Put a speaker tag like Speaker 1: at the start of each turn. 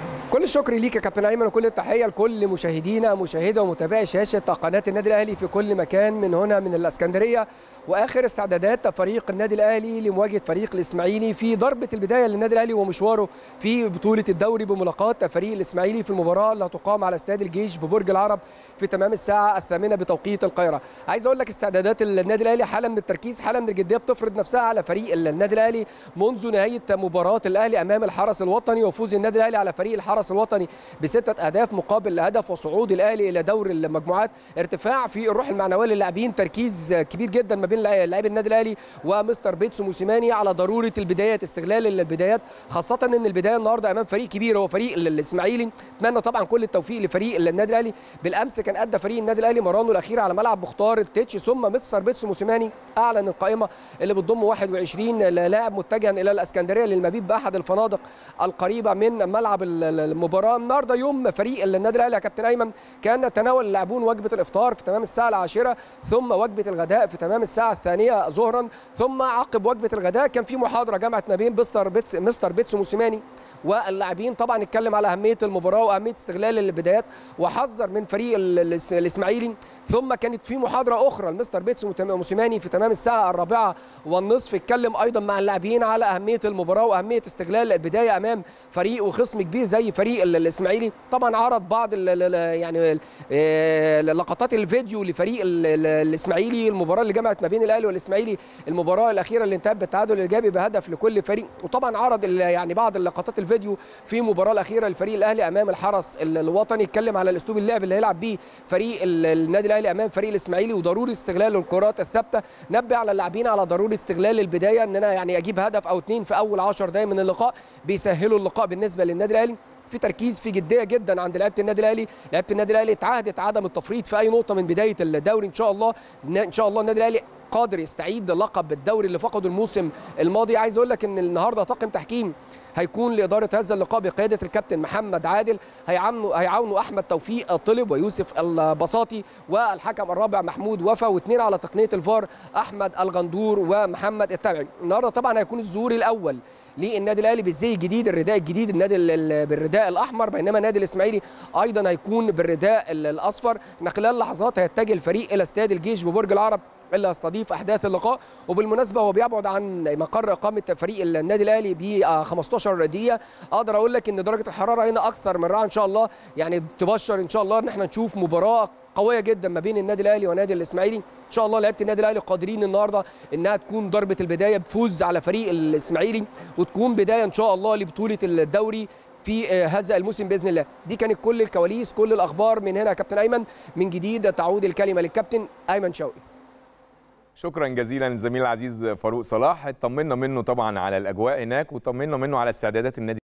Speaker 1: كل الشكر ليك يا كابتن ايمن وكل التحيه لكل مشاهدينا مشاهده ومتابعي شاشه قناه النادي الاهلي في كل مكان من هنا من الاسكندريه واخر استعدادات فريق النادي الاهلي لمواجهه فريق الاسماعيلي في ضربه البدايه للنادي الاهلي ومشواره في بطوله الدوري بملاقاه فريق الاسماعيلي في المباراه اللي هتقام على استاد الجيش ببرج العرب في تمام الساعه الثامنه بتوقيت القاهره عايز اقول لك استعدادات النادي الاهلي حاله من التركيز حاله من الجديه بتفرض نفسها على فريق النادي الاهلي منذ نهايه مباراه الاهلي امام الحرس الوطني وفوز النادي الاهلي على فريق الحرس الوطني بسته اهداف مقابل هدف وصعود الاهلي الى دور المجموعات ارتفاع في الروح المعنويه للاعبين تركيز كبير جدا ما بين لاعبي النادي الاهلي ومستر بيتسو موسيماني على ضروره البدايات استغلال البدايات خاصه ان البدايه النهارده امام فريق كبير هو فريق الاسماعيلي اتمنى طبعا كل التوفيق لفريق النادي الاهلي بالامس كان ادى فريق النادي الاهلي مرانه الاخير على ملعب مختار التتش ثم مستر بيتسو موسيماني اعلن القائمه اللي بتضم 21 لاعب متجها الى الاسكندريه للمبيت باحد الفنادق القريبه من ملعب المباراه النهارده يوم فريق النادي الاهلي يا كابتن ايمن كان تناول اللاعبون وجبه الافطار في تمام الساعه العاشره ثم وجبه الغداء في تمام الساعه الثانيه ظهرا ثم عقب وجبه الغداء كان في محاضره جمعت ما بين مستر بيتس مستر بيتسو موسيماني واللاعبين طبعا اتكلم على اهميه المباراه واهميه استغلال البدايات وحذر من فريق الاسماعيلي ثم كانت في محاضره اخرى لمستر بيتسو موسيماني في تمام الساعه الرابعه والنصف اتكلم ايضا مع اللاعبين على اهميه المباراه واهميه استغلال البدايه امام فريق وخصم كبير زي فريق الاسماعيلي طبعا عرض بعض ال يعني لقطات الفيديو لفريق الاسماعيلي المباراه اللي جمعت ما بين الاهلي والاسماعيلي المباراه الاخيره اللي انتهت بالتعادل الايجابي بهدف لكل فريق وطبعا عرض يعني بعض اللقطات الفيديو في المباراه الاخيره للفريق الاهلي امام الحرس الوطني اتكلم على الاسلوب اللعب اللي هيلعب بيه فريق النادي الاهلي امام فريق الاسماعيلي وضروري استغلال الكرات الثابته نبه على اللاعبين على ضروره استغلال البدايه ان انا يعني اجيب هدف او اثنين في اول 10 دقائق من اللقاء بيسهلوا اللقاء بالنسبه للنادي الاهلي في تركيز في جديه جدا عند لعيبه النادي الاهلي لعيبه النادي الاهلي اتعهدت عدم التفريط في اي نقطه من بدايه الدوري ان شاء الله ان شاء الله النادي الاهلي قادر يستعيد لقب الدوري اللي فقده الموسم الماضي عايز اقول لك ان النهارده طاقم تحكيم هيكون لاداره هذا اللقاء بقياده الكابتن محمد عادل هيعاونوا هيعاونوا احمد توفيق الطلب ويوسف البساطي والحكم الرابع محمود وفا واثنين على تقنيه الفار احمد الغندور ومحمد التابعي النهارده طبعا هيكون الظهور الاول للنادي الاهلي بالزي الجديد الرداء الجديد النادي بالرداء الاحمر بينما النادي الاسماعيلي ايضا هيكون بالرداء الاصفر ان خلال لحظات هيتجه الفريق الى استاد الجيش ببرج العرب اللي هيستضيف احداث اللقاء وبالمناسبه هو بيبعد عن مقر اقامه فريق النادي الاهلي ب 15 دقيقه اقدر اقول لك ان درجه الحراره هنا اكثر من رائعه ان شاء الله يعني تبشر ان شاء الله ان احنا نشوف مباراه قويه جدا ما بين النادي الاهلي والنادي الاسماعيلي ان شاء الله لعيبه النادي الاهلي قادرين النهارده انها تكون ضربه البدايه بفوز على فريق الاسماعيلي وتكون بدايه ان شاء الله لبطوله الدوري في هذا الموسم باذن الله دي كانت كل الكواليس كل الاخبار من هنا يا كابتن ايمن من جديد تعود الكلمه للكابتن ايمن شوقي
Speaker 2: شكرا جزيلا الزميل العزيز فاروق صلاح اطمنا منه طبعا على الاجواء هناك وطمنا منه على استعدادات النادي